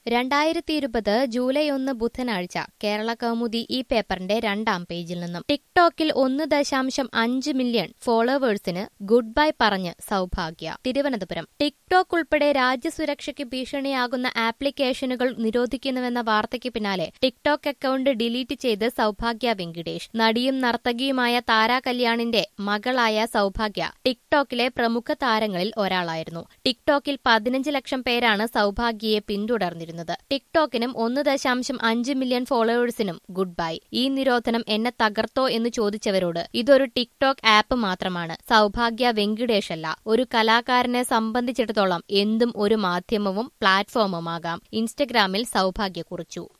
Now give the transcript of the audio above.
രണ്ടായിരത്തി ഇരുപത് ജൂലൈ ഒന്ന് ബുധനാഴ്ച കേരള കൗമുദി ഈ പേപ്പറിന്റെ രണ്ടാം പേജിൽ നിന്നും ടിക്ടോക്കിൽ ഒന്ന് ദശാംശം അഞ്ച് മില്യൺ ഫോളോവേഴ്സിന് ഗുഡ് ബൈ പറഞ്ഞ് സൗഭാഗ്യ തിരുവനന്തപുരം ടിക്ടോക്ക് ഉൾപ്പെടെ രാജ്യസുരക്ഷയ്ക്ക് ഭീഷണിയാകുന്ന ആപ്ലിക്കേഷനുകൾ നിരോധിക്കുന്നുവെന്ന വാർത്തയ്ക്ക് പിന്നാലെ ടിക്ടോക്ക് അക്കൌണ്ട് ഡിലീറ്റ് ചെയ്ത് സൗഭാഗ്യ വെങ്കിടേഷ് നടിയും നർത്തകിയുമായ താര കല്യാണിന്റെ മകളായ സൗഭാഗ്യ ടിക്ടോക്കിലെ പ്രമുഖ താരങ്ങളിൽ ഒരാളായിരുന്നു ടിക്ടോക്കിൽ പതിനഞ്ച് ലക്ഷം പേരാണ് സൗഭാഗ്യയെ പിന്തുടർന്നിരുന്നത് ടിക്ടോക്കിനും ഒന്ന് ദശാംശം അഞ്ച് മില്യൺ ഫോളോവേഴ്സിനും ഗുഡ് ബൈ ഈ നിരോധനം എന്നെ തകർത്തോ എന്ന് ചോദിച്ചവരോട് ഇതൊരു ടിക്ടോക്ക് ആപ്പ് മാത്രമാണ് സൗഭാഗ്യ വെങ്കിടേഷ് അല്ല ഒരു കലാകാരനെ സംബന്ധിച്ചിടത്തോളം എന്തും ഒരു മാധ്യമവും പ്ലാറ്റ്ഫോമുമാകാം ഇൻസ്റ്റഗ്രാമിൽ സൗഭാഗ്യ കുറിച്ചു